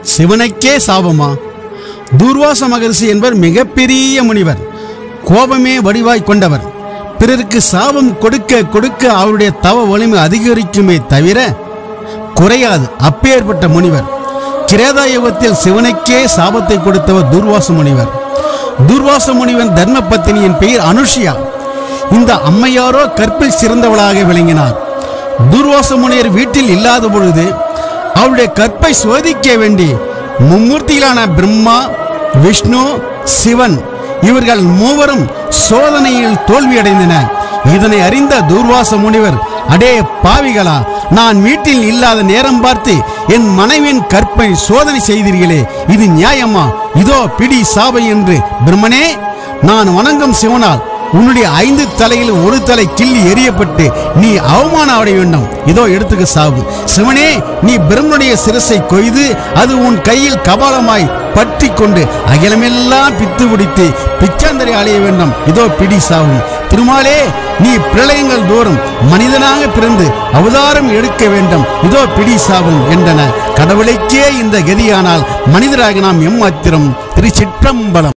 சிவனுக்கே சாபமா துர்வாச மகரிஷி என்பவர் மிகப்பெரிய முனிவர் கோபமே வடிவாய் கொண்டவர் பிறருக்கு சாபம் கொடுக்க கொடுக்க அவருடைய தவ வலிமை அதிகரிக்குமே தவிர குறையாது அப்பேற்பட்ட முனிவர் கிரேதா யுகத்தில் சிவனுக்கே சாபத்தை கொடுத்தவர் துர்வாச முனிவர் துர்வாச முனிவன் தர்மபத்தினியின் பெயர் அனுஷியா இந்த அம்மையாரோ கற்பில் சிறந்தவளாக விளங்கினார் துர்வாச முனிவர் வீட்டில் இல்லாத பொழுது அவருடைய கற்பை சோதிக்க வேண்டி மும்மூர்த்திகளான பிரம்மா விஷ்ணு சிவன் இவர்கள் மூவரும் சோதனையில் தோல்வியடைந்தனர் இதனை அறிந்த துர்வாச முனிவர் அடே பாவிகளா நான் வீட்டில் இல்லாத நேரம் பார்த்து என் மனைவியின் கற்பை சோதனை செய்தீர்களே இது நியாயமா இதோ பிடி சாபை என்று பிரம்மனே நான் வணங்கும் சிவனால் உன்னுடைய ஐந்து தலையில் ஒரு தலை கிள்ளி எரியப்பட்டு நீ அவமானம் அடைய வேண்டும் இதோ எடுத்துக்க சாவு சிவனே நீ பிரம்மனுடைய சிரசை கொய்து அது உன் கையில் கபாலமாய் பற்றி கொண்டு அகிலமெல்லாம் பித்து பிடித்து பிச்சாந்தரை அலைய வேண்டும் இதோ பிடி சாவும் திருமாலே நீ பிரளயங்கள் தோறும் மனிதனாக பிறந்து அவதாரம் எடுக்க வேண்டும் இதோ பிடி சாவும் என்றன கடவுளைக்கே இந்த கதியானால் மனிதராக நாம் எம்மாத்திரம் திருச்சிற்றம்பலம்